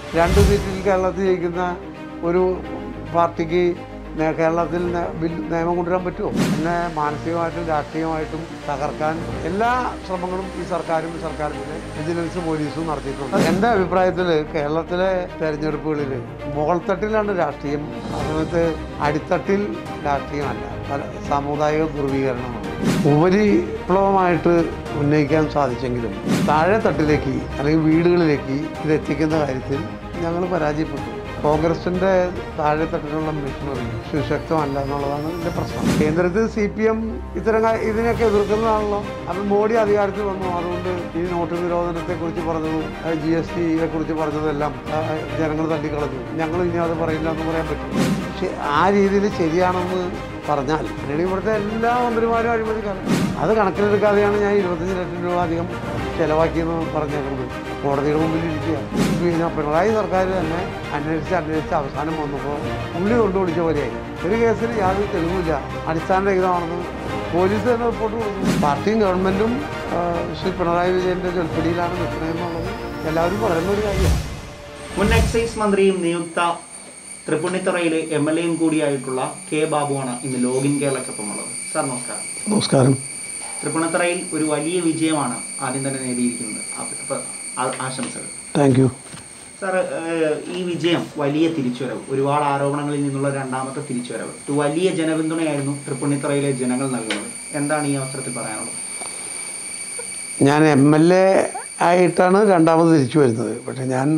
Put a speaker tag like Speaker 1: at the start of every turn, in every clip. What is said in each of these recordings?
Speaker 1: രണ്ട് സീറ്റിൽ കേരളത്തിൽ ജയിക്കുന്ന ഒരു പാർട്ടിക്ക് നേ- കേരളത്തിൽ ന- ബിൽ നിയമം കൊണ്ടുവരാൻ പറ്റുമോ പിന്നെ മാനസികമായിട്ടും രാഷ്ട്രീയമായിട്ടും തകർക്കാൻ എല്ലാ ശ്രമങ്ങളും ഈ സർക്കാരും ഈ സർക്കാരിൻ്റെ വിജിലൻസ് പോലീസും നടത്തിയിട്ടുണ്ട് എൻ്റെ അഭിപ്രായത്തിൽ കേരളത്തിലെ തെരഞ്ഞെടുപ്പുകളിൽ മുകൾത്തട്ടിലാണ് രാഷ്ട്രീയം ആ സമയത്ത് അടിത്തട്ടിൽ രാഷ്ട്രീയമല്ല പല സാമുദായിക ധ്രുവീകരണമാണ് ഉപരിപ്ലവമായിട്ട് ഉന്നയിക്കാൻ സാധിച്ചെങ്കിലും താഴെ തട്ടിലേക്ക് അല്ലെങ്കിൽ വീടുകളിലേക്ക് ഇത് എത്തിക്കുന്ന കാര്യത്തിൽ ഞങ്ങൾ പരാജയപ്പെട്ടു കോൺഗ്രസിന്റെ താഴെ തട്ടിലുള്ള മിഷനറി സുശക്തമല്ല എന്നുള്ളതാണ് ഇതിന്റെ പ്രശ്നം കേന്ദ്രത്തിൽ സി പി എം ഇത്തരം കാ- ഇതിനൊക്കെ എതിർക്കുന്നതാണല്ലോ അപ്പം മോഡി അധികാരത്തിൽ വന്നു അതുകൊണ്ട് ഈ നോട്ട് നിരോധനത്തെ കുറിച്ച് പറഞ്ഞതും ജി എസ് ടിയെ കുറിച്ച് പറഞ്ഞതെല്ലാം ആ, ജനങ്ങൾ തള്ളിക്കളഞ്ഞു ഞങ്ങൾ ഇനി അത് പറയില്ല എന്ന് പറയാൻ പറ്റും പക്ഷെ ആ രീതിയിൽ ശരിയാണെന്ന് പറഞ്ഞാൽ പിന്നീട് ഇവിടുത്തെ എല്ലാ മന്ത്രിമാരും അഴിമതിക്കാരാണ് അത് കണക്കിലെടുക്കാതെയാണ് ഞാൻ ഇരുപത്തഞ്ച് ലക്ഷം രൂപ അധികം ചിലവാക്കിയെന്ന് പറഞ്ഞേക്കുന്നത് കോടതിയുടെ മുമ്പിൽ ഇരിക്കുക പിന്നെ പിണറായി സർക്കാർ തന്നെ അന്വേഷിച്ച് അന്വേഷിച്ച് അവസാനം വന്നപ്പോൾ പുള്ളി കൊണ്ടുപിടിച്ച പോലെയായി ഒരു കേസിൽ യാതൊരു തെളിവില്ല അടിസ്ഥാനരഹിതമാണെന്ന് പോലീസ് തന്നെ റിപ്പോർട്ട് കൊടുത്തു പാർട്ടിയും ഗവൺമെൻറ്റും ആ, ശ്രീ പിണറായി വിജയൻ്റെ ചൊൽപ്പടിയിലാണ് നിൽക്കുന്നതെന്നുള്ളത് എല്ലാവരും പറയുന്ന ഒരു കാര്യമാണ്
Speaker 2: മുൻ എക്സൈസ് മന്ത്രിയും നിയുക്ത തൃപ്പുണിത്തുറയിലെ എം എൽ എയും കൂടിയായിട്ടുള്ള കെ ബാബുവാണ് ഇന്ന് ലോഗിൻ കേരളക്കൊപ്പം ഉള്ളത് സാർ നമസ്കാരം
Speaker 1: നമസ്കാരം
Speaker 2: തൃപ്പുണിത്തുറയിൽ ഒരു വലിയ വിജയമാണ് ആദ്യം തന്നെ നേടിയിരിക്കുന്നത് അപ്പ- അപ്പ ആ- ആശംസകൾ
Speaker 1: താങ്ക് യു
Speaker 2: സാർ ഏഹ്, ഈ വിജയം വലിയ തിരിച്ചുവരവ് ഒരുപാട് ആരോപണങ്ങളിൽ നിന്നുള്ള രണ്ടാമത്തെ തിരിച്ചുവരവ് ഒരു വലിയ ജനപിന്തുണയായിരുന്നു തൃപ്പുണിത്തുറയിലെ ജനങ്ങൾ നൽകുന്നത് എന്താണ് ഈ അവസരത്തിൽ പറയാനുള്ളത്
Speaker 1: ഞാൻ എം എൽ എ ആയിട്ടാണ് രണ്ടാമത് തിരിച്ചു വരുന്നത് പക്ഷെ ഞാൻ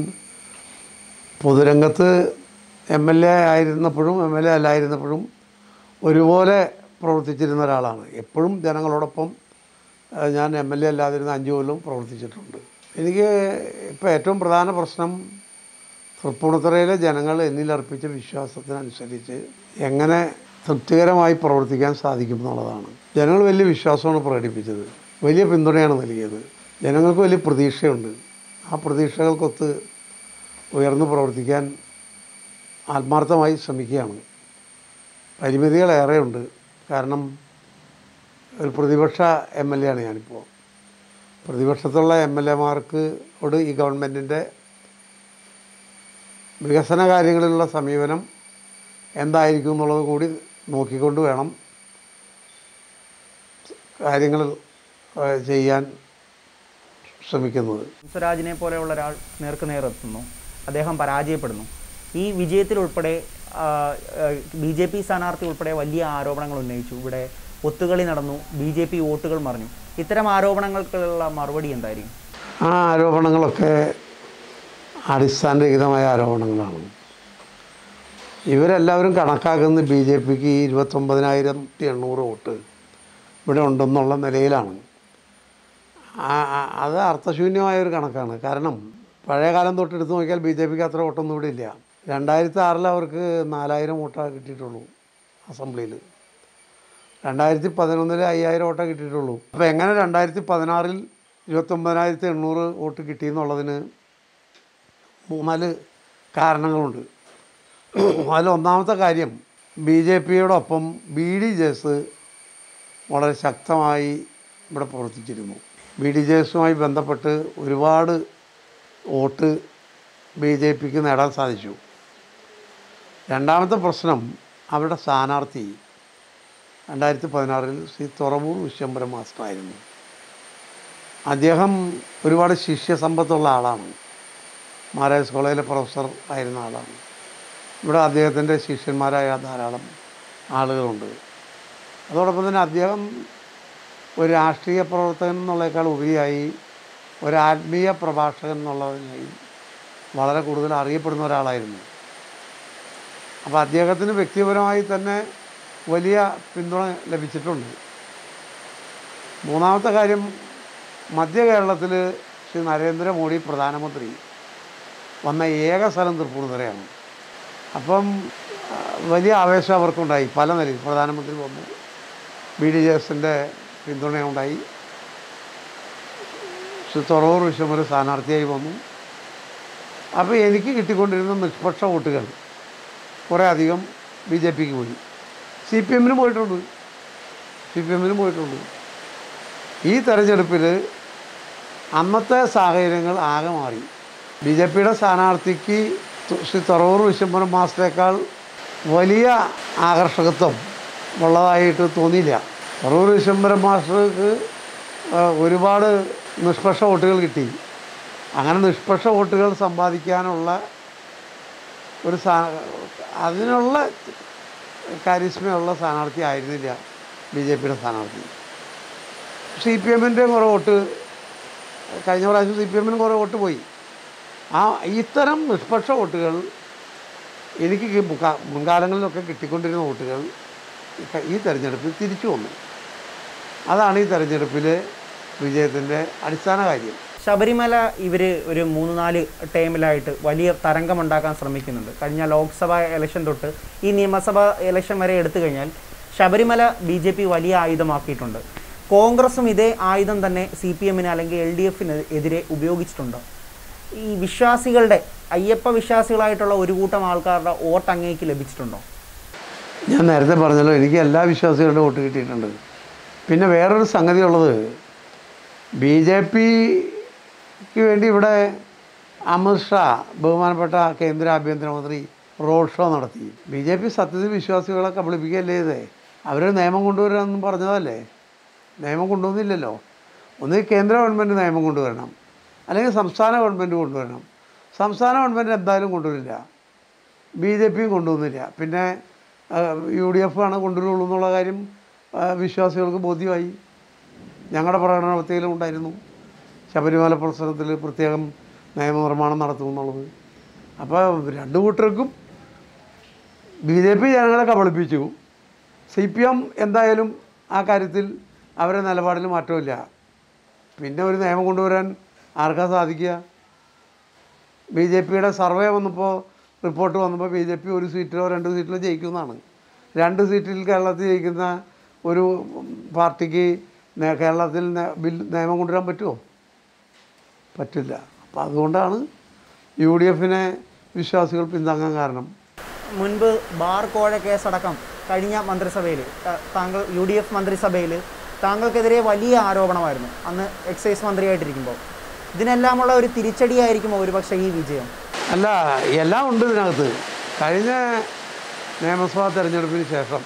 Speaker 1: പൊതുരംഗത്ത് എം എൽ എ ആയിരുന്നപ്പോഴും എം എൽ എ അല്ലായിരുന്നപ്പോഴും ഒരുപോലെ പ്രവർത്തിച്ചിരുന്ന ഒരാളാണ് എപ്പോഴും ജനങ്ങളോടൊപ്പം ഏഹ്, ഞാൻ എം എൽ എ അല്ലാതിരുന്ന അഞ്ച് കൊല്ലം പ്രവർത്തിച്ചിട്ടുണ്ട് എനിക്ക് ഇപ്പോൾ ഏറ്റവും പ്രധാന പ്രശ്നം തൃപ്പൂണിത്തുറയിലെ ജനങ്ങൾ എന്നിലർപ്പിച്ച വിശ്വാസത്തിനനുസരിച്ച് എങ്ങനെ തൃപ്തികരമായി പ്രവർത്തിക്കാൻ സാധിക്കും എന്നുള്ളതാണ് ജനങ്ങൾ വലിയ വിശ്വാസമാണ് പ്രകടിപ്പിച്ചത് വലിയ പിന്തുണയാണ് നൽകിയത് ജനങ്ങൾക്ക് വലിയ പ്രതീക്ഷയുണ്ട് ആ പ്രതീക്ഷകൾക്കൊത്ത് ഉയർന്നു പ്രവർത്തിക്കാൻ ആത്മാർത്ഥമായി ശ്രമിക്കുകയാണ് പരിമിതികളേറെയുണ്ട് കാരണം ഒരു പ്രതിപക്ഷ എം എൽ എ ആണ് ഞാനിപ്പോൾ പ്രതിപക്ഷത്തുള്ള എം എൽ എമാർക്ക് ഓട് ഈ ഗവൺമെൻറ്റിൻ്റെ വികസന കാര്യങ്ങളിലുള്ള സമീപനം എന്തായിരിക്കും എന്നുള്ളത് കൂടി നോക്കിക്കൊണ്ട് വേണം കാര്യങ്ങൾ ഏഹ്, ചെയ്യാൻ ശ്രമിക്കുന്നത്
Speaker 2: സ്വരാജിനെ പോലെയുള്ള ഒരാൾ നേർക്ക് നേരെത്തുന്നു അദ്ദേഹം പരാജയപ്പെടുന്നു ഈ വിജയത്തിൽ ഉൾപ്പെടെ ബി ജെ പി സ്ഥാനാർത്ഥി ഉൾപ്പെടെ വലിയ ആരോപണങ്ങൾ ഉന്നയിച്ചു ഇവിടെ ഒത്തുകളി നടന്നു ബി ജെ പി വോട്ടുകൾ മറിഞ്ഞു ഇത്തരം ആരോപണങ്ങൾക്കുള്ള മറുപടി എന്തായിരിക്കും
Speaker 1: ആ ആരോപണങ്ങളൊക്കെ അടിസ്ഥാനരഹിതമായ ആരോപണങ്ങളാണ് ഇവരെല്ലാവരും കണക്കാക്കുന്നത് ബി ജെ പിക്ക് ഇരുപത്തൊമ്പതിനായിരത്തി എണ്ണൂറ് വോട്ട് ഇവിടെ ഉണ്ടെന്നുള്ള നിലയിലാണ് ആ- ആ- അത് അർത്ഥശൂന്യമായ ഒരു കണക്കാണ് കാരണം പഴയ കാലം തൊട്ട് എടുത്ത് നോക്കിയാൽ ബി ജെ പിക്ക് അത്ര വോട്ടൊന്നും ഇവിടെ ഇല്ല രണ്ടായിരത്തി ആറിൽ അവർക്ക് നാലായിരം വോട്ടാണ് കിട്ടിയിട്ടുള്ളൂ അസംബ്ലിയിൽ രണ്ടായിരത്തി പതിനൊന്നിൽ അയ്യായിരം വോട്ടേ കിട്ടിയിട്ടുള്ളൂ അപ്പോൾ എങ്ങനെ രണ്ടായിരത്തി പതിനാറിൽ ഇരുപത്തൊമ്പതിനായിരത്തി എണ്ണൂറ് വോട്ട് കിട്ടിയെന്നുള്ളതിന് മൂന്നാല് കാരണങ്ങളുണ്ട് അതിൽ ഒന്നാമത്തെ കാര്യം ബി ജെ പിയോടൊപ്പം ബി ഡി ജെസ് വളരെ ശക്തമായി ഇവിടെ പ്രവർത്തിച്ചിരുന്നു ബി ഡി ജെ എസുമായി ബന്ധപ്പെട്ട് ഒരുപാട് വോട്ട് ബി ജെ പിക്ക് നേടാൻ സാധിച്ചു രണ്ടാമത്തെ പ്രശ്നം അവരുടെ സ്ഥാനാർത്ഥി രണ്ടായിരത്തി പതിനാറിൽ ശ്രീ തുറവൂർ വിശ്വംബരം മാസ്റ്ററായിരുന്നു അദ്ദേഹം ഒരുപാട് ശിഷ്യസമ്പത്തുള്ള ആളാണ് മഹാരാജ് കോളേജിലെ പ്രൊഫസർ ആയിരുന്ന ആളാണ് ഇവിടെ അദ്ദേഹത്തിൻ്റെ ശിഷ്യന്മാരായ ധാരാളം ആളുകളുണ്ട് അതോടൊപ്പം തന്നെ അദ്ദേഹം ഒരു രാഷ്ട്രീയ പ്രവർത്തകൻ എന്നുള്ളതിനേക്കാൾ ഉപരിയായി ഒരു ആത്മീയ പ്രഭാഷകൻ എന്നുള്ളതിനായി വളരെ കൂടുതൽ അറിയപ്പെടുന്ന ഒരാളായിരുന്നു അപ്പോൾ അദ്ദേഹത്തിന് വ്യക്തിപരമായി തന്നെ വലിയ പിന്തുണ ലഭിച്ചിട്ടുണ്ട് മൂന്നാമത്തെ കാര്യം മധ്യ കേരളത്തിൽ ശ്രീ നരേന്ദ്രമോദി പ്രധാനമന്ത്രി വന്ന ഏക സ്ഥലം തൃപ്പൂണിത്തുറയാണ് അപ്പം ആ, വലിയ ആവേശം അവർക്കുണ്ടായി പല നിലയിൽ പ്രധാനമന്ത്രി വന്നു ബി ഡി ജെ എസിൻ്റെ പിന്തുണയുണ്ടായി ശ്രീ തുറവൂർ വിശ്വമൊരു സ്ഥാനാർത്ഥിയായി വന്നു അപ്പോൾ എനിക്ക് കിട്ടിക്കൊണ്ടിരുന്ന നിഷ്പക്ഷ വോട്ടുകൾ കുറേ അധികം ബി ജെ പിക്ക് പോയി സി പി എമ്മിനും പോയിട്ടുണ്ട് സി പി എമ്മിനും പോയിട്ടുണ്ട് ഈ തെരഞ്ഞെടുപ്പിൽ അന്നത്തെ സാഹചര്യങ്ങൾ ആകെ മാറി ബി ജെ പിയുടെ സ്ഥാനാർത്ഥിക്ക് തു- ശ്രീ തുറവൂർ വിശ്വംഭരം മാസ്റ്ററേക്കാൾ വലിയ ആകർഷകത്വം ഉള്ളതായിട്ട് തോന്നിയില്ല തുറവൂർ വിശ്വംഭരം മാസ്റ്റർക്ക് ആ, ഒരുപാട് നിഷ്പക്ഷ വോട്ടുകൾ കിട്ടി അങ്ങനെ നിഷ്പക്ഷ വോട്ടുകൾ സമ്പാദിക്കാനുള്ള ഒരു സ്ഥാ അതിനുള്ള കാരിസ്മയുള്ള സ്ഥാനാർത്ഥി ആയിരുന്നില്ല ബി ജെ പിയുടെ സ്ഥാനാർത്ഥി സി പി എമ്മിൻ്റെ കുറേ വോട്ട് കഴിഞ്ഞ പ്രാവശ്യം സി പി എമ്മിന് കുറേ വോട്ട് പോയി ആ ഇത്തരം നിഷ്പക്ഷ വോട്ടുകൾ എനിക്ക് ഈ മുക്കാ- മുൻകാലങ്ങളിലൊക്കെ കിട്ടിക്കൊണ്ടിരുന്ന വോട്ടുകൾ ഇക്ക- ഈ തെരഞ്ഞെടുപ്പിൽ തിരിച്ചു വന്നു അതാണ് ഈ തെരഞ്ഞെടുപ്പിലെ വിജയത്തിൻ്റെ അടിസ്ഥാന കാര്യം
Speaker 2: ശബരിമല ഇവർ ഒരു മൂന്ന് നാല് ടൈമിലായിട്ട് വലിയ തരംഗമുണ്ടാക്കാൻ ശ്രമിക്കുന്നുണ്ട് കഴിഞ്ഞ ലോക്സഭ ഇലക്ഷൻ തൊട്ട് ഈ നിയമസഭാ ഇലക്ഷൻ വരെ എടുത്തു കഴിഞ്ഞാൽ ശബരിമല ബി ജെ പി വലിയ ആയുധമാക്കിയിട്ടുണ്ട് കോൺഗ്രസും ഇതേ ആയുധം തന്നെ സി പി എമ്മിന് അല്ലെങ്കിൽ എൽ ഡി എഫിന് എതിരെ ഉപയോഗിച്ചിട്ടുണ്ട് ഈ വിശ്വാസികളുടെ അയ്യപ്പ വിശ്വാസികളായിട്ടുള്ള ഒരു കൂട്ടം ആൾക്കാരുടെ വോട്ട് അങ്ങേക്ക് ലഭിച്ചിട്ടുണ്ടോ
Speaker 1: ഞാൻ നേരത്തെ പറഞ്ഞല്ലോ എനിക്ക് എല്ലാ വിശ്വാസികളുടെ വോട്ട് കിട്ടിയിട്ടുണ്ട് പിന്നെ വേറൊരു സംഗതി ഉള്ളത് ബി ജെ പിക്ക് വേണ്ടി ഇവിടെ അമിത്ഷാ ബഹുമാനപ്പെട്ട കേന്ദ്ര ആഭ്യന്തരമന്ത്രി റോഡ് ഷോ നടത്തി ബി ജെ പി സത്യത്തിൽ വിശ്വാസികളെ കബളിപ്പിക്കുകയല്ലേ ചെയ്തേ അവർ നിയമം കൊണ്ടുവരാമെന്നും പറഞ്ഞതല്ലേ നിയമം കൊണ്ടുവന്നില്ലല്ലോ ഒന്ന് കേന്ദ്ര ഗവൺമെൻറ് നിയമം കൊണ്ടുവരണം അല്ലെങ്കിൽ സംസ്ഥാന ഗവൺമെൻറ് കൊണ്ടുവരണം സംസ്ഥാന ഗവൺമെൻറ് എന്തായാലും കൊണ്ടുവരില്ല ബി ജെ പിയും കൊണ്ടുവന്നില്ല പിന്നെ യു ഡി എഫ് ആണ് കൊണ്ടുവരുള്ളൂ എന്നുള്ള കാര്യം ആ, വിശ്വാസികൾക്ക് ബോധ്യമായി ഞങ്ങളുടെ പ്രകടനത്തിലും ഉണ്ടായിരുന്നു ശബരിമല പ്രശ്നത്തിൽ പ്രത്യേകം നിയമനിർമ്മാണം നടത്തുമെന്നുള്ളത് അപ്പോൾ രണ്ട് കൂട്ടർക്കും ബി ജെ പി ജനങ്ങളെ കബളിപ്പിച്ചു സി പി എം എന്തായാലും ആ കാര്യത്തിൽ അവരുടെ നിലപാടിൽ മാറ്റമില്ല പിന്നെ ഒരു നിയമം കൊണ്ടുവരാൻ ആർക്കാ സാധിക്കുക ബി ജെ പിയുടെ സർവേ വന്നപ്പോൾ റിപ്പോർട്ട് വന്നപ്പോൾ ബി ജെ പി ഒരു സീറ്റിലോ രണ്ട് സീറ്റിലോ ജയിക്കുമെന്നാണ് രണ്ട് സീറ്റിൽ കേരളത്തിൽ ജയിക്കുന്ന ഒരു പാർട്ടിക്ക് നേ- കേരളത്തിൽ നേ- ബിൽ നിയമം കൊണ്ടുവരാൻ പറ്റുമോ പറ്റില്ല അപ്പോൾ അതുകൊണ്ടാണ് യു ഡി എഫിനെ വിശ്വാസികൾ പിന്താങ്ങാൻ കാരണം
Speaker 2: മുൻപ് ബാർ കോഴ കേസടക്കം കഴിഞ്ഞ മന്ത്രിസഭയിൽ താങ്കൾ യു ഡി എഫ് മന്ത്രിസഭയിൽ താങ്കൾക്കെതിരെ വലിയ ആരോപണമായിരുന്നു അന്ന് എക്സൈസ് മന്ത്രിയായിട്ടിരിക്കുമ്പോൾ ഇതിനെല്ലാമുള്ള ഒരു തിരിച്ചടിയായിരിക്കുമോ ഒരുപക്ഷെ ഈ വിജയം
Speaker 1: അല്ല എല്ലാം ഉണ്ട് ഇതിനകത്ത് കഴിഞ്ഞ നിയമസഭാ തെരഞ്ഞെടുപ്പിന് ശേഷം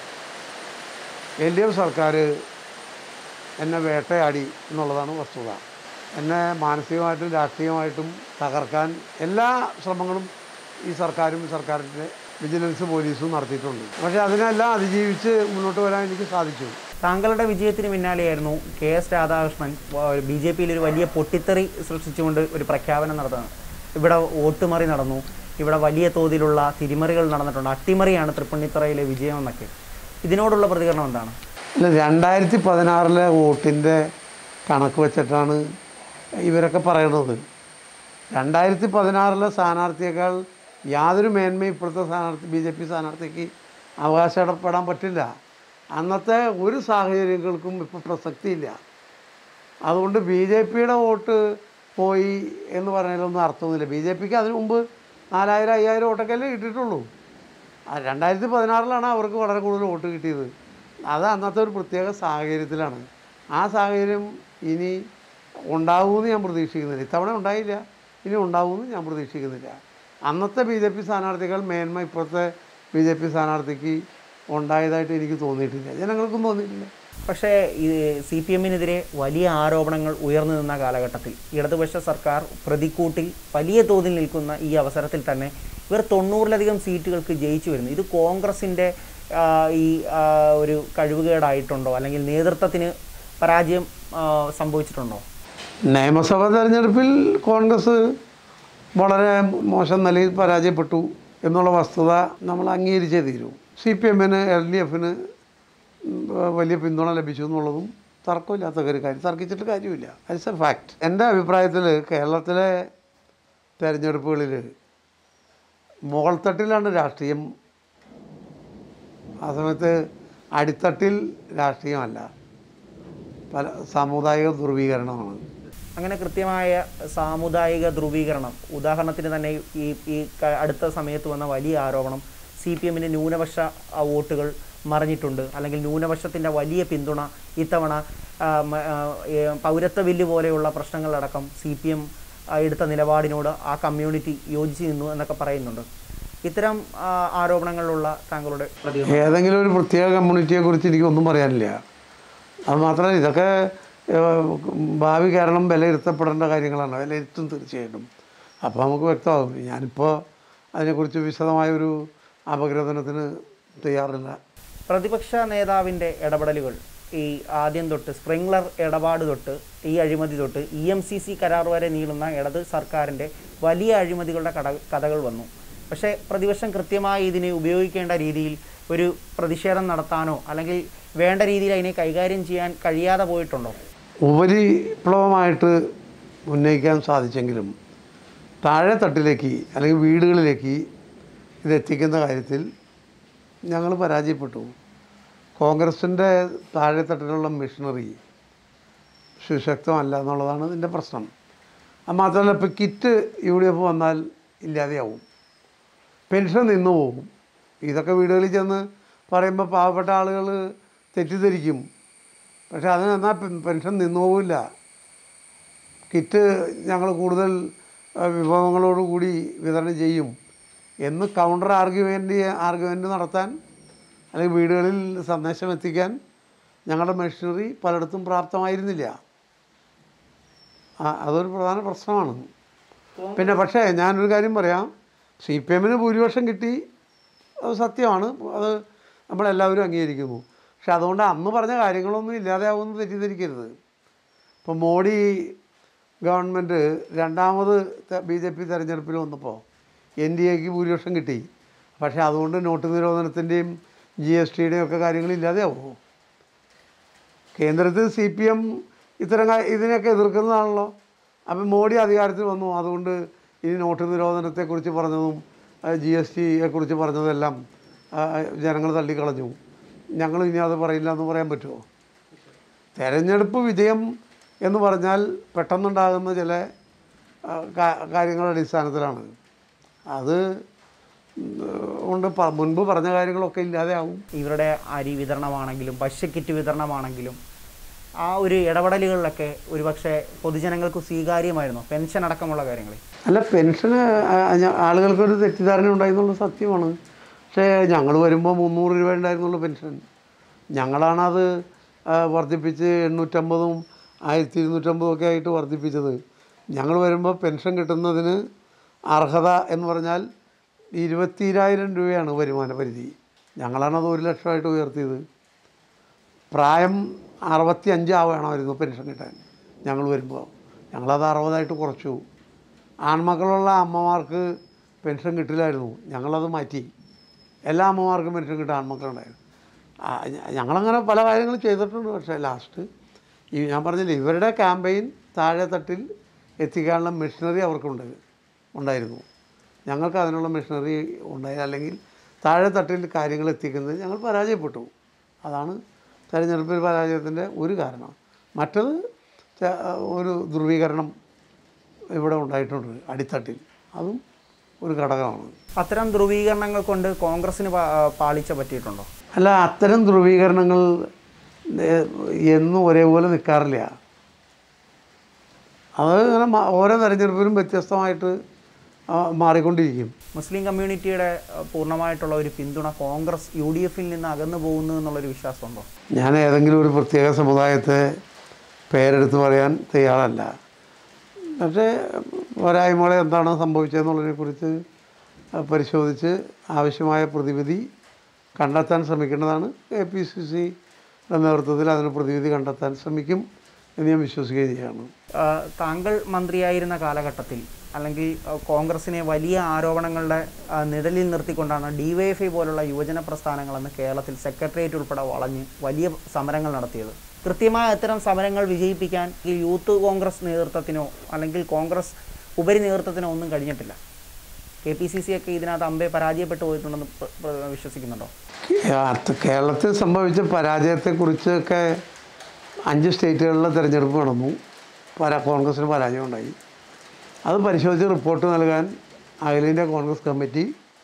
Speaker 1: എൽ ഡി എഫ് സർക്കാർ എന്നെ വേട്ടയാടി എന്നുള്ളതാണ് വസ്തുത എന്നെ മാനസികമായിട്ടും രാഷ്ട്രീയമായിട്ടും തകർക്കാൻ എല്ലാ ശ്രമങ്ങളും ഈ സർക്കാരും ഈ സർക്കാരിൻ്റെ വിജിലൻസ് പോലീസും നടത്തിയിട്ടുണ്ട് പക്ഷേ അതിനെല്ലാം അതിജീവിച്ച് മുന്നോട്ട് വരാൻ എനിക്ക് സാധിച്ചു
Speaker 2: താങ്കളുടെ വിജയത്തിന് പിന്നാലെയായിരുന്നു K S Radhakrishnan B J പിയിൽ ഒരു വലിയ പൊട്ടിത്തെറി സൃഷ്ടിച്ചുകൊണ്ട് ഒരു പ്രഖ്യാപനം നടത്തുന്നത് ഇവിടെ വോട്ടുമറി നടന്നു ഇവിടെ വലിയ തോതിലുള്ള തിരിമറികൾ നടന്നിട്ടുണ്ട് അട്ടിമറിയാണ് തൃപ്പണ്ണിത്തറയിലെ വിജയം എന്നൊക്കെ ഇതിനോടുള്ള പ്രതികരണം എന്താണ്
Speaker 1: അല്ല രണ്ടായിരത്തി പതിനാറിലെ വോട്ടിൻ്റെ കണക്ക് വെച്ചിട്ടാണ് ഇവരൊക്കെ പറയണത് രണ്ടായിരത്തി പതിനാറിലെ സ്ഥാനാർത്ഥിയേക്കാൾ യാതൊരു മേന്മയും ഇപ്പോഴത്തെ സ്ഥാനാർത്ഥി ബി ജെ പി സ്ഥാനാർത്ഥിക്ക് അവകാശപ്പെടാൻ പറ്റില്ല അന്നത്തെ ഒരു സാഹചര്യങ്ങൾക്കും ഇപ്പോൾ പ്രസക്തിയില്ല അതുകൊണ്ട് ബി ജെ പിയുടെ വോട്ട് പോയി എന്ന് പറഞ്ഞതിലൊന്നും അർത്ഥമൊന്നുമില്ല ബി ജെ പിക്ക് അതിനു മുമ്പ് നാലായിരം അയ്യായിരം വോട്ടൊക്കെ അല്ലേ കിട്ടിയിട്ടുള്ളൂ ആ രണ്ടായിരത്തി പതിനാറിലാണ് അവർക്ക് വളരെ കൂടുതൽ വോട്ട് കിട്ടിയത് അത് അന്നത്തെ ഒരു പ്രത്യേക സാഹചര്യത്തിലാണ് ആ സാഹചര്യം ഇനി ഉണ്ടാവുമെന്ന് ഞാൻ പ്രതീക്ഷിക്കുന്നില്ല ഇത്തവണ ഉണ്ടായില്ല ഇനി ഉണ്ടാവുമെന്ന് ഞാൻ പ്രതീക്ഷിക്കുന്നില്ല അന്നത്തെ ബി ജെ പി സ്ഥാനാർത്ഥികൾ മേന്മ ഇപ്പോഴത്തെ ബി ജെ പി സ്ഥാനാർത്ഥിക്ക് ഉണ്ടായതായിട്ട് എനിക്ക് തോന്നിയിട്ടില്ല ജനങ്ങൾക്കും തോന്നിയിട്ടില്ല
Speaker 2: പക്ഷേ ഈ സി പി എമ്മിനെതിരെ വലിയ ആരോപണങ്ങൾ ഉയർന്നു നിന്ന കാലഘട്ടത്തിൽ ഇടതുപക്ഷ സർക്കാർ പ്രതിക്കൂട്ടിൽ വലിയ തോതിൽ നിൽക്കുന്ന ഈ അവസരത്തിൽ തന്നെ ഇവർ തൊണ്ണൂറിലധികം സീറ്റുകൾക്ക് ജയിച്ചു വരുന്നു ഇത് കോൺഗ്രസിൻ്റെ ആ, ഈ ആ, ഒരു കഴിവുകേടായിട്ടുണ്ടോ അല്ലെങ്കിൽ നേതൃത്വത്തിന് പരാജയം ആ, സംഭവിച്ചിട്ടുണ്ടോ
Speaker 1: നിയമസഭാ തെരഞ്ഞെടുപ്പിൽ കോൺഗ്രസ് വളരെ മോശം നിലയിൽ പരാജയപ്പെട്ടു എന്നുള്ള വസ്തുത നമ്മൾ അംഗീകരിച്ചേ തീരൂ സി പി എമ്മിന് എൽ ഡി എഫിന് വലിയ പിന്തുണ ലഭിച്ചു എന്നുള്ളതും തർക്കമില്ലാത്ത ഒരു കാര്യം തർക്കിച്ചിട്ട് കാര്യമില്ല ഇറ്റ്സ് എ ഫാക്ട് എൻ്റെ അഭിപ്രായത്തിൽ കേരളത്തിലെ തെരഞ്ഞെടുപ്പുകളിൽ മുകൾത്തട്ടിലാണ് രാഷ്ട്രീയം ആ സമയത്ത് അടിത്തട്ടിൽ രാഷ്ട്രീയമല്ല പല സാമുദായിക ധ്രുവീകരണമാണ്
Speaker 2: അങ്ങനെ കൃത്യമായ സാമുദായിക ധ്രുവീകരണം ഉദാഹരണത്തിന് തന്നെ ഈ ഈ ക- അടുത്ത സമയത്ത് വന്ന വലിയ ആരോപണം സി പി എമ്മിന് ന്യൂനപക്ഷ ആ, വോട്ടുകൾ മറിഞ്ഞിട്ടുണ്ട് അല്ലെങ്കിൽ ന്യൂനപക്ഷത്തിൻ്റെ വലിയ പിന്തുണ ഇത്തവണ ആ, മ- ആ, ഏ, പൗരത്വ ബില്ല് പോലെയുള്ള പ്രശ്നങ്ങളടക്കം സി പി എം ആ, എടുത്ത നിലപാടിനോട് ആ കമ്മ്യൂണിറ്റി യോജിച്ച് നിന്നു എന്നൊക്കെ പറയുന്നുണ്ട് ഇത്തരം ആ, ആരോപണങ്ങളിലുള്ള താങ്കളുടെ പ്രതികരണം
Speaker 1: ഏതെങ്കിലും ഒരു പ്രത്യേക കമ്മ്യൂണിറ്റിയെ കുറിച്ച് എനിക്കൊന്നും പറയാനില്ല അത് മാത്രമല്ല ഇതൊക്കെ ഏഹ്, ഭാവി കേരളം വിലയിരുത്തപ്പെടേണ്ട കാര്യങ്ങളാണ് വിലയിരുത്തും തീർച്ചയായിട്ടും അപ്പോൾ നമുക്ക് വ്യക്തമാകും ഞാനിപ്പോൾ അതിനെക്കുറിച്ച് വിശദമായൊരു അപഗ്രഥനത്തിന് തയ്യാറില്ല
Speaker 2: പ്രതിപക്ഷ നേതാവിൻ്റെ ഇടപെടലുകൾ ഈ ആദ്യം തൊട്ട് സ്പ്രിംഗ്ലർ ഇടപാട് തൊട്ട് ഈ അഴിമതി തൊട്ട് ഇ എം സി സി കരാർ വരെ നീളുന്ന ഇടത് സർക്കാരിൻ്റെ വലിയ അഴിമതികളുടെ കട കഥകൾ വന്നു പക്ഷേ പ്രതിപക്ഷം കൃത്യമായി ഇതിനെ ഉപയോഗിക്കേണ്ട രീതിയിൽ ഒരു പ്രതിഷേധം നടത്താനോ അല്ലെങ്കിൽ വേണ്ട രീതിയിൽ അതിനെ കൈകാര്യം ചെയ്യാൻ കഴിയാതെ പോയിട്ടുണ്ടോ
Speaker 1: ഉപരിപ്ലവമായിട്ട് ഉന്നയിക്കാൻ സാധിച്ചെങ്കിലും താഴെ തട്ടിലേക്ക് അല്ലെങ്കിൽ വീടുകളിലേക്ക് ഇത് എത്തിക്കുന്ന കാര്യത്തിൽ ഞങ്ങൾ പരാജയപ്പെട്ടു കോൺഗ്രസിൻ്റെ താഴെ തട്ടിലുള്ള മിഷണറി സുശക്തമല്ല എന്നുള്ളതാണ് ഇതിൻ്റെ പ്രശ്നം അത് മാത്രമല്ല ഇപ്പോൾ കിറ്റ് യു ഡി എഫ് വന്നാൽ ഇല്ലാതെയാവും പെൻഷൻ നിന്നു പോകും ഇതൊക്കെ വീടുകളിൽ ചെന്ന് പറയുമ്പോൾ പാവപ്പെട്ട ആളുകൾ തെറ്റിദ്ധരിക്കും പക്ഷെ അതിന് എന്നാൽ പെ- പെൻഷൻ നിന്നു പോവില്ല കിറ്റ് ഞങ്ങൾ കൂടുതൽ ആ, വിഭവങ്ങളോടുകൂടി വിതരണം ചെയ്യും എന്ന് കൗണ്ടർ ആർഗ്യുമെൻ്റ് ആർഗ്യുമെൻ്റ് നടത്താൻ അല്ലെങ്കിൽ വീടുകളിൽ സന്ദേശം എത്തിക്കാൻ ഞങ്ങളുടെ മെഷീനറി പലയിടത്തും പ്രാപ്തമായിരുന്നില്ല ആ, അതൊരു പ്രധാന പ്രശ്നമാണ് പിന്നെ പക്ഷേ ഞാനൊരു കാര്യം പറയാം സി പി എമ്മിന് ഭൂരിപക്ഷം കിട്ടി അത് സത്യമാണ് അത് നമ്മളെല്ലാവരും അംഗീകരിക്കുന്നു പക്ഷെ അതുകൊണ്ട് അന്ന് പറഞ്ഞ കാര്യങ്ങളൊന്നും ഇല്ലാതെയാവുമെന്ന് തെറ്റിദ്ധരിക്കരുത് ഇപ്പോൾ മോഡി ഗവൺമെൻറ് രണ്ടാമത് ബി ജെ പി തെരഞ്ഞെടുപ്പിൽ വന്നപ്പോൾ എൻ ഡി എക്ക് ഭൂരിപക്ഷം കിട്ടി പക്ഷേ അതുകൊണ്ട് നോട്ട് നിരോധനത്തിൻ്റെയും ജി എസ് ടിയുടെയും ഒക്കെ കാര്യങ്ങൾ ഇല്ലാതെയാവുമോ കേന്ദ്രത്തിൽ സി പി എം ഇത്തരം കാ- ഇതിനൊക്കെ എതിർക്കുന്നതാണല്ലോ അപ്പം മോഡി അധികാരത്തിൽ വന്നു അതുകൊണ്ട് ഇനി നോട്ട് നിരോധനത്തെക്കുറിച്ച് പറഞ്ഞതും ജി എസ് ടിയെ കുറിച്ച് പറഞ്ഞതെല്ലാം ആ, ജനങ്ങൾ തള്ളിക്കളഞ്ഞു ഞങ്ങൾ ഇനി അത് പറയില്ല എന്ന് പറയാൻ പറ്റുമോ തെരഞ്ഞെടുപ്പ് വിജയം എന്ന് പറഞ്ഞാൽ പെട്ടെന്നുണ്ടാകുന്ന ചില ആ, കാ- കാര്യങ്ങളുടെ അടിസ്ഥാനത്തിലാണ് അത് ഉം, കൊണ്ട് പ- മുൻപ് പറഞ്ഞ കാര്യങ്ങളൊക്കെ ഇല്ലാതെയാവും
Speaker 2: ഇവരുടെ അരി വിതരണമാണെങ്കിലും ഭക്ഷ്യക്കിറ്റ് വിതരണമാണെങ്കിലും ആ ഒരു ഇടപെടലുകളിലൊക്കെ ഒരുപക്ഷെ പൊതുജനങ്ങൾക്ക് സ്വീകാര്യമായിരുന്നു പെൻഷൻ അടക്കമുള്ള കാര്യങ്ങൾ
Speaker 1: അല്ല പെൻഷന് ആ- ഞ- ആളുകൾക്കൊരു തെറ്റിദ്ധാരണ ഉണ്ടായിരുന്നുള്ള സത്യമാണ് പക്ഷേ ഞങ്ങൾ വരുമ്പോൾ മുന്നൂറ് രൂപ ഉണ്ടായിരുന്നുള്ളൂ പെൻഷൻ ഞങ്ങളാണത് ആ, വർദ്ധിപ്പിച്ച് എണ്ണൂറ്റമ്പതും ആയിരത്തി ഇരുന്നൂറ്റമ്പതും ഒക്കെ ആയിട്ട് വർദ്ധിപ്പിച്ചത് ഞങ്ങൾ വരുമ്പോൾ പെൻഷൻ കിട്ടുന്നതിന് അർഹത എന്ന് പറഞ്ഞാൽ ഇരുപത്തിരായിരം രൂപയാണ് വരുമാന പരിധി ഞങ്ങളാണത് ഒരു ലക്ഷമായിട്ട് ഉയർത്തിയത് പ്രായം അറുപത്തി അഞ്ച് ആവുകയാണമായിരുന്നു പെൻഷൻ കിട്ടാൻ ഞങ്ങൾ വരുമ്പോൾ ഞങ്ങളത് അറുപതായിട്ട് കുറച്ചു ആൺമക്കളുള്ള അമ്മമാർക്ക് പെൻഷൻ കിട്ടില്ലായിരുന്നു ഞങ്ങളത് മാറ്റി എല്ലാ അമ്മമാർക്കും പെൻഷൻ കിട്ടാൻ ആൺമക്കളുണ്ടായിരുന്നു ആ, ഞ- ഞങ്ങളങ്ങനെ പല കാര്യങ്ങളും ചെയ്തിട്ടുണ്ട് പക്ഷേ ലാസ്റ്റ് ഈ ഞാൻ പറഞ്ഞില്ലേ ഇവരുടെ ക്യാമ്പയിൻ താഴെ തട്ടിൽ എത്തിക്കാനുള്ള മെഷീനറി അവർക്കുണ്ട് ഉണ്ടായിരുന്നു ഞങ്ങൾക്ക് അതിനുള്ള മെഷീനറി ഉണ്ടായി അല്ലെങ്കിൽ താഴെ തട്ടിൽ കാര്യങ്ങൾ എത്തിക്കുന്നത് ഞങ്ങൾ പരാജയപ്പെട്ടു അതാണ് തെരഞ്ഞെടുപ്പിൽ പരാജയത്തിൻ്റെ ഒരു കാരണം മറ്റത് ച- ഒരു ധ്രുവീകരണം ഇവിടെ ഉണ്ടായിട്ടുണ്ട് അടിത്തട്ടിൽ അതും ഒരു ഘടകമാണ്
Speaker 2: അത്തരം ധ്രുവീകരണങ്ങൾ കൊണ്ട് കോൺഗ്രസിന് പാ- പാളിച്ച പറ്റിയിട്ടുണ്ടോ
Speaker 1: അല്ല അത്തരം ധ്രുവീകരണങ്ങൾ ഏഹ്, എന്നും ഒരേപോലെ നിൽക്കാറില്ല അത് ഇങ്ങനെ മാ- ഓരോ തെരഞ്ഞെടുപ്പിലും വ്യത്യസ്തമായിട്ട് ആ, മാറിക്കൊണ്ടിരിക്കും
Speaker 2: മുസ്ലിം കമ്മ്യൂണിറ്റിയുടെ അഹ്, പൂർണ്ണമായിട്ടുള്ള ഒരു പിന്തുണ കോൺഗ്രസ് യു ഡി എഫിൽ നിന്ന് അകന്നു പോകുന്നു എന്നുള്ളൊരു വിശ്വാസമുണ്ടോ
Speaker 1: ഞാൻ ഏതെങ്കിലും ഒരു പ്രത്യേക സമുദായത്തെ പേരെടുത്ത് പറയാൻ തയ്യാറല്ല പക്ഷേ പോരായ്മകളെ എന്താണ് സംഭവിച്ചതെന്നുള്ളതിനെക്കുറിച്ച് പരിശോധിച്ച് ആവശ്യമായ പ്രതിവിധി കണ്ടെത്താൻ ശ്രമിക്കേണ്ടതാണ് എ പി സി സിയുടെ നേതൃത്വത്തിൽ അതിന് പ്രതിവിധി കണ്ടെത്താൻ ശ്രമിക്കും എന്ന് ഞാൻ വിശ്വസിക്കുകയും ചെയ്യുകയാണ്
Speaker 2: ആഹ്, താങ്കൾ മന്ത്രിയായിരുന്ന കാലഘട്ടത്തിൽ അല്ലെങ്കിൽ ആഹ്, കോൺഗ്രസിനെ വലിയ ആരോപണങ്ങളുടെ ആഹ്, നിഴലിൽ നിർത്തിക്കൊണ്ടാണ് ഡിവൈഎഫ്ഐ പോലുള്ള യുവജന പ്രസ്ഥാനങ്ങളെന്ന് കേരളത്തിൽ സെക്രട്ടേറിയറ്റ് ഉൾപ്പെടെ വളഞ്ഞ് വലിയ സമരങ്ങൾ നടത്തിയത് കൃത്യമായ അത്തരം സമരങ്ങൾ വിജയിപ്പിക്കാൻ ഈ യൂത്ത് കോൺഗ്രസ് നേതൃത്വത്തിനോ അല്ലെങ്കിൽ കോൺഗ്രസ് ഉപരി നേതൃത്വത്തിനോ ഒന്നും കഴിഞ്ഞിട്ടില്ല കെ പി സി സി ഒക്കെ ഇതിനകത്ത് അമ്പെ പരാജയപ്പെട്ടു പോയിട്ടുണ്ടെന്ന് പ്ര- പ്ര- വിശ്വസിക്കുന്നുണ്ടോ
Speaker 1: കേ- കേരളത്തിൽ സംഭവിച്ച പരാജയത്തെക്കുറിച്ചൊക്കെ അഞ്ച് സ്റ്റേറ്റുകളിലെ തിരഞ്ഞെടുപ്പ് നടന്നു പരാ കോൺഗ്രസിന് പരാജയം ഉണ്ടായി അത് പരിശോധിച്ച് റിപ്പോർട്ട് നൽകാൻ അഖിലേന്ത്യാ കോൺഗ്രസ് കമ്മിറ്റി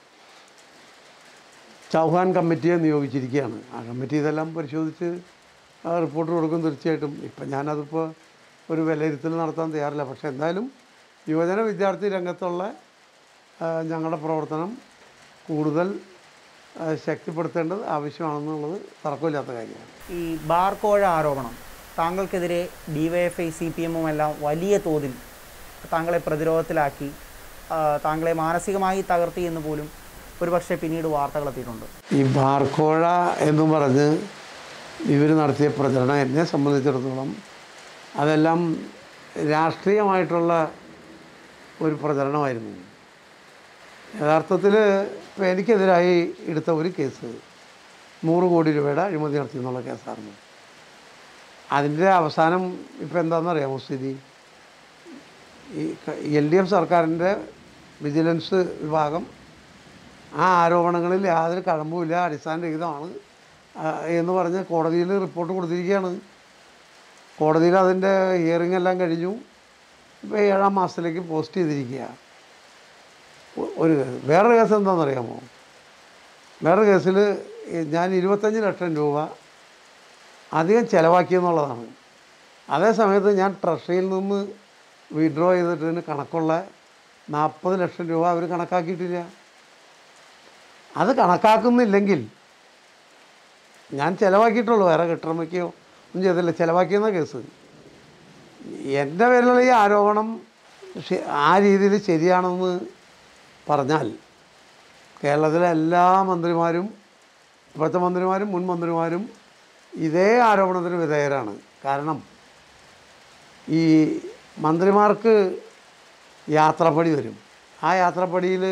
Speaker 1: ചൗഹാൻ കമ്മിറ്റിയെ നിയോഗിച്ചിരിക്കുകയാണ് ആ കമ്മിറ്റി ഇതെല്ലാം പരിശോധിച്ച് ആ റിപ്പോർട്ട് കൊടുക്കും തീർച്ചയായിട്ടും ഇപ്പം ഞാനതിപ്പോൾ ഒരു വിലയിരുത്തൽ നടത്താൻ തയ്യാറില്ല പക്ഷേ എന്തായാലും യുവജന വിദ്യാർത്ഥി രംഗത്തുള്ള ആ, ഞങ്ങളുടെ പ്രവർത്തനം കൂടുതൽ ആ, ശക്തിപ്പെടുത്തേണ്ടത് ആവശ്യമാണെന്നുള്ളത് തർക്കമില്ലാത്ത കാര്യമാണ്
Speaker 2: ഈ ബാർക്കോഴ ആരോപണം താങ്കൾക്കെതിരെ ഡിവൈഎഫ്ഐ സി പി എമ്മും എല്ലാം വലിയ തോതിൽ താങ്കളെ പ്രതിരോധത്തിലാക്കി ആ, താങ്കളെ മാനസികമായി തകർത്തി എന്ന് പോലും ഒരുപക്ഷെ പിന്നീട് വാർത്തകൾ എത്തിയിട്ടുണ്ട്
Speaker 1: ഈ ബാർക്കോഴ എന്നും പറഞ്ഞ് ഇവർ നടത്തിയ പ്രചരണം എന്നെ സംബന്ധിച്ചിടത്തോളം അതെല്ലാം രാഷ്ട്രീയമായിട്ടുള്ള ഒരു പ്രചരണമായിരുന്നു യഥാർത്ഥത്തിൽ ഇപ്പോൾ എനിക്കെതിരായി എടുത്ത ഒരു കേസ് നൂറ് കോടി രൂപയുടെ അഴിമതി നടത്തി എന്നുള്ള കേസായിരുന്നു അതിൻ്റെ അവസാനം ഇപ്പോൾ എന്താണെന്നറിയാമോ സ്ഥിതി ഈ എൽ ഡി എഫ് സർക്കാരിൻ്റെ വിജിലൻസ് വിഭാഗം ആ ആരോപണങ്ങളിൽ യാതൊരു കഴമ്പുമില്ല അടിസ്ഥാനരഹിതമാണ് ആ, എന്ന് പറഞ്ഞ് കോടതിയിൽ റിപ്പോർട്ട് കൊടുത്തിരിക്കുകയാണ് കോടതിയിൽ അതിൻ്റെ ഹിയറിംഗ് എല്ലാം കഴിഞ്ഞു ഇപ്പോൾ ഏഴാം മാസത്തിലേക്ക് പോസ്റ്റ് ചെയ്തിരിക്കുക ഒ- ഒരു കേസ് വേറൊരു കേസ് എന്താണെന്നറിയാമോ വേറൊരു കേസിൽ ഞാൻ ഇരുപത്തഞ്ച് ലക്ഷം രൂപ അധികം ചിലവാക്കിയെന്നുള്ളതാണ് അതേ സമയത്ത് ഞാൻ ട്രഷറിയിൽ നിന്ന് വിഡ്രോ ചെയ്തിട്ടതിന് കണക്കുള്ള നാൽപ്പത് ലക്ഷം രൂപ അവർ കണക്കാക്കിയിട്ടില്ല അത് കണക്കാക്കുന്നില്ലെങ്കിൽ ഞാൻ ചിലവാക്കിയിട്ടുള്ളൂ വേറെ കെട്ടിടമയ്ക്കോ ഒന്നും ചെയ്തില്ല ചിലവാക്കിയെന്ന കേസ് എൻ്റെ പേരിലുള്ള ഈ ആരോപണം ശ- ആ രീതിയിൽ ശരിയാണെന്ന് പറഞ്ഞാൽ കേരളത്തിലെ എല്ലാ മന്ത്രിമാരും ഇപ്പോഴത്തെ മന്ത്രിമാരും മുൻ മന്ത്രിമാരും ഇതേ ആരോപണത്തിന് വിധേയരാണ് കാരണം ഈ മന്ത്രിമാർക്ക് യാത്രപ്പടി വരും ആ യാത്രപ്പടിയിൽ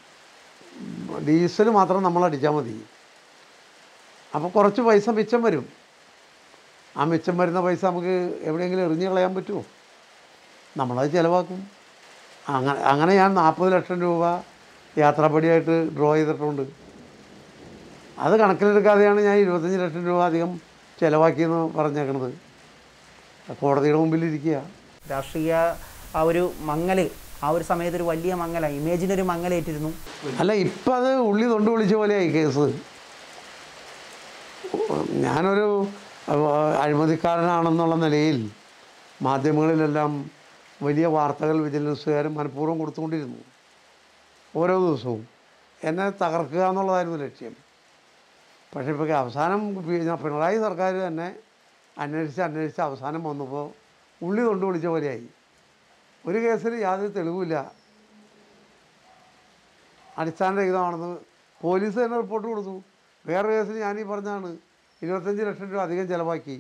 Speaker 1: ഡീസൽ മാത്രം നമ്മൾ അടിച്ചാൽ മതി അപ്പോൾ കുറച്ച് പൈസ മിച്ചം വരും ആ മിച്ചം വരുന്ന പൈസ നമുക്ക് എവിടെയെങ്കിലും എറിഞ്ഞ് കളയാൻ പറ്റുമോ നമ്മളത് ചിലവാക്കും അങ്ങനെ അങ്ങനെ ഞാൻ നാൽപ്പത് ലക്ഷം രൂപ യാത്രാപ്പടിയായിട്ട് ഡ്രോ ചെയ്തിട്ടുണ്ട് അത് കണക്കിലെടുക്കാതെയാണ് ഞാൻ ഇരുപത്തഞ്ച് ലക്ഷം രൂപ അധികം ചിലവാക്കിയെന്ന് പറഞ്ഞേക്കണത് കോടതിയുടെ മുമ്പിലിരിക്കുക
Speaker 2: രാഷ്ട്രീയ ആ ഒരു മങ്ങൽ ആ ഒരു സമയത്ത് ഒരു വലിയ മങ്ങല ഇമേജിനൊരു മങ്ങലേറ്റിരുന്നു
Speaker 1: അല്ല ഇപ്പം അത് ഉള്ളി തൊണ്ട് വിളിച്ച പോലെയായി കേസ് ഞാനൊരു അഹ്, അഴിമതിക്കാരനാണെന്നുള്ള നിലയിൽ മാധ്യമങ്ങളിലെല്ലാം വലിയ വാർത്തകൾ വിജിലൻസുകാരും മനഃപൂർവ്വം കൊടുത്തുകൊണ്ടിരുന്നു ഓരോ ദിവസവും എന്നെ തകർക്കുക എന്നുള്ളതായിരുന്നു ലക്ഷ്യം പക്ഷേ ഇപ്പോൾ അവസാനം പി- പിണറായി സർക്കാർ തന്നെ അന്വേഷിച്ച് അന്വേഷിച്ച് അവസാനം വന്നപ്പോൾ ഉള്ളി തൊണ്ട് വിളിച്ച പോലെയായി ഒരു കേസിൽ യാതൊരു തെളിവുമില്ല അടിസ്ഥാനരഹിതമാണെന്ന് പോലീസ് തന്നെ റിപ്പോർട്ട് കൊടുത്തു വേറെ കേസിൽ ഞാൻ ഈ പറഞ്ഞാണ് ഇരുപത്തഞ്ച് ലക്ഷം രൂപ അധികം ചിലവാക്കി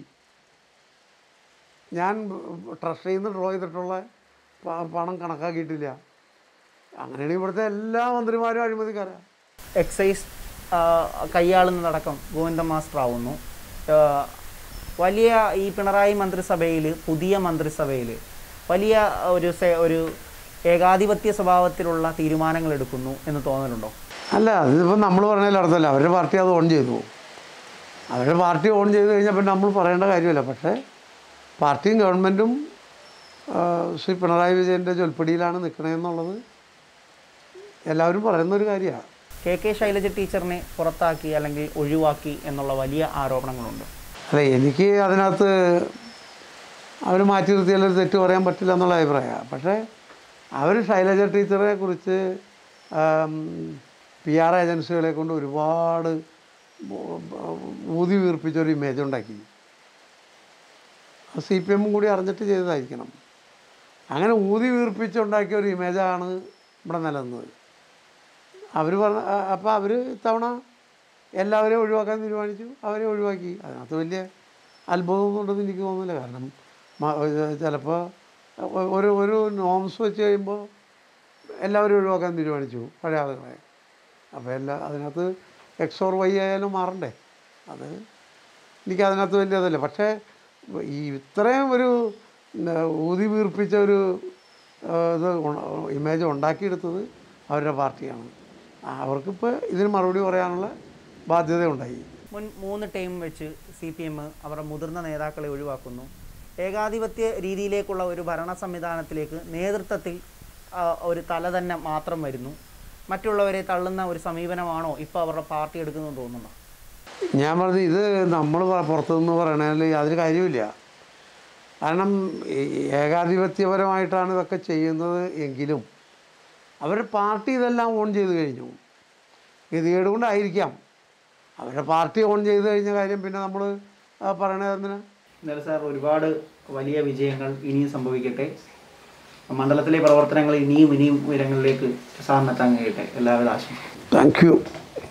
Speaker 1: ഞാൻ ട്രഷറിയിൽ നിന്ന് ഡ്രോ ചെയ്തിട്ടുള്ള പ- പണം കണക്കാക്കിയിട്ടില്ല അങ്ങനെയാണെങ്കിൽ ഇവിടുത്തെ എല്ലാ മന്ത്രിമാരും അഴിമതിക്കാരാണ്
Speaker 2: എക്സൈസ് ആ, കൈയാളുന്നതടക്കം ഗോവിന്ദൻ മാസ്റ്റർ ആവുന്നു ആ, വലിയ ഈ പിണറായി മന്ത്രിസഭയിൽ പുതിയ മന്ത്രിസഭയിൽ വലിയ ഒരു സെ- ഒരു ഏകാധിപത്യ സ്വഭാവത്തിലുള്ള തീരുമാനങ്ങൾ എടുക്കുന്നു എന്ന് തോന്നലുണ്ടോ
Speaker 1: അല്ല അതിപ്പോൾ നമ്മൾ പറഞ്ഞതിൽ അർത്ഥമല്ല അവരുടെ പാർട്ടി അത് ഓൺ ചെയ്തു അവരുടെ പാർട്ടി ഓൺ ചെയ്ത് കഴിഞ്ഞാൽ പിന്നെ നമ്മൾ പറയേണ്ട കാര്യമില്ല പക്ഷേ പാർട്ടിയും ഗവൺമെൻറ്റും ആ, ശ്രീ പിണറായി വിജയൻ്റെ ചൊൽപ്പടിയിലാണ് നിൽക്കണതെന്നുള്ളത് എല്ലാവരും പറയുന്നൊരു കാര്യമാണ്
Speaker 2: കെ കെ ശൈലജ ടീച്ചറിനെ പുറത്താക്കി അല്ലെങ്കിൽ ഒഴിവാക്കി എന്നുള്ള വലിയ ആരോപണങ്ങളുണ്ട്
Speaker 1: അല്ല എനിക്ക് അതിനകത്ത് അവർ മാറ്റി നിർത്തിയാൽ ഒരു തെറ്റ് പറയാൻ പറ്റില്ല എന്നുള്ള അഭിപ്രായമാണ് പക്ഷേ അവർ ശൈലജ ടീച്ചറെ കുറിച്ച് പി ആർ ഏജൻസികളെ കൊണ്ട് ഒരുപാട് ഊതി വീർപ്പിച്ചൊരു ഇമേജ് ഉണ്ടാക്കി സി പി എമ്മും കൂടി അറിഞ്ഞിട്ട് ചെയ്തതായിരിക്കണം അങ്ങനെ ഊതി വീർപ്പിച്ചുണ്ടാക്കിയ ഒരു ഇമേജാണ് ഇവിടെ നിലനിന്നത് അവർ പറഞ്ഞ അപ്പോൾ അവർ ഇത്തവണ എല്ലാവരെയും ഒഴിവാക്കാൻ തീരുമാനിച്ചു അവരെ ഒഴിവാക്കി അതിനകത്ത് വലിയ അത്ഭുതമൊന്നും ഉണ്ടെന്ന് എനിക്ക് തോന്നുന്നില്ല കാരണം ചിലപ്പോൾ ഒരു ഒരു നോംസ് വെച്ച് കഴിയുമ്പോൾ എല്ലാവരും ഒഴിവാക്കാൻ തീരുമാനിച്ചു പഴയ ആളുകളെ അപ്പോൾ എല്ലാ അതിനകത്ത് എക്സ് ഓർ വൈ ആയാലും മാറണ്ടേ അത് എനിക്ക് അതിനകത്ത് വലിയ അതല്ല പക്ഷേ ഈ ഇത്രയും ഒരു ഉം, ഊതി വീർപ്പിച്ച ഒരു ആ, ഇത് ഇമേജ് ഉണ്ടാക്കിയെടുത്തത് അവരുടെ പാർട്ടിയാണ് അവർക്കിപ്പോൾ ഇതിന് മറുപടി പറയാനുള്ള ബാധ്യത ഉണ്ടായി
Speaker 2: മുൻ മൂന്ന് ടൈം വെച്ച് സി പി എം അവരുടെ മുതിർന്ന നേതാക്കളെ ഒഴിവാക്കുന്നു ഏകാധിപത്യ രീതിയിലേക്കുള്ള ഒരു ഭരണ സംവിധാനത്തിലേക്ക് നേതൃത്വത്തിൽ ആ, ഒരു തല തന്നെ മാത്രം വരുന്നു മറ്റുള്ളവരെ തള്ളുന്ന ഒരു സമീപനമാണോ ഇപ്പോൾ അവരുടെ പാർട്ടി എടുക്കുന്നതെന്ന് തോന്നുന്നു
Speaker 1: ഞാൻ പറഞ്ഞത് ഇത് നമ്മൾ പുറത്തുനിന്ന് പറയണതിൽ യാതൊരു കാര്യമില്ല കാരണം ഈ ഏകാധിപത്യപരമായിട്ടാണ് ഇതൊക്കെ ചെയ്യുന്നത് എങ്കിലും അവരുടെ പാർട്ടി ഇതെല്ലാം ഓൺ ചെയ്ത് കഴിഞ്ഞു ഗതികേട് കൊണ്ടായിരിക്കാം അവരുടെ പാർട്ടി ഓൺ ചെയ്ത് കഴിഞ്ഞ കാര്യം പിന്നെ നമ്മൾ പറയണത് എന്തിനാ
Speaker 2: എന്തായാലും സാർ ഒരുപാട് വലിയ വിജയങ്ങൾ ഇനിയും സംഭവിക്കട്ടെ മണ്ഡലത്തിലെ പ്രവർത്തനങ്ങൾ ഇനിയും ഇനിയും ഉയരങ്ങളിലേക്ക് സാറിനെത്താൻ കഴിയട്ടെ എല്ലാവിധ ആശംസകളും
Speaker 1: താങ്ക് യു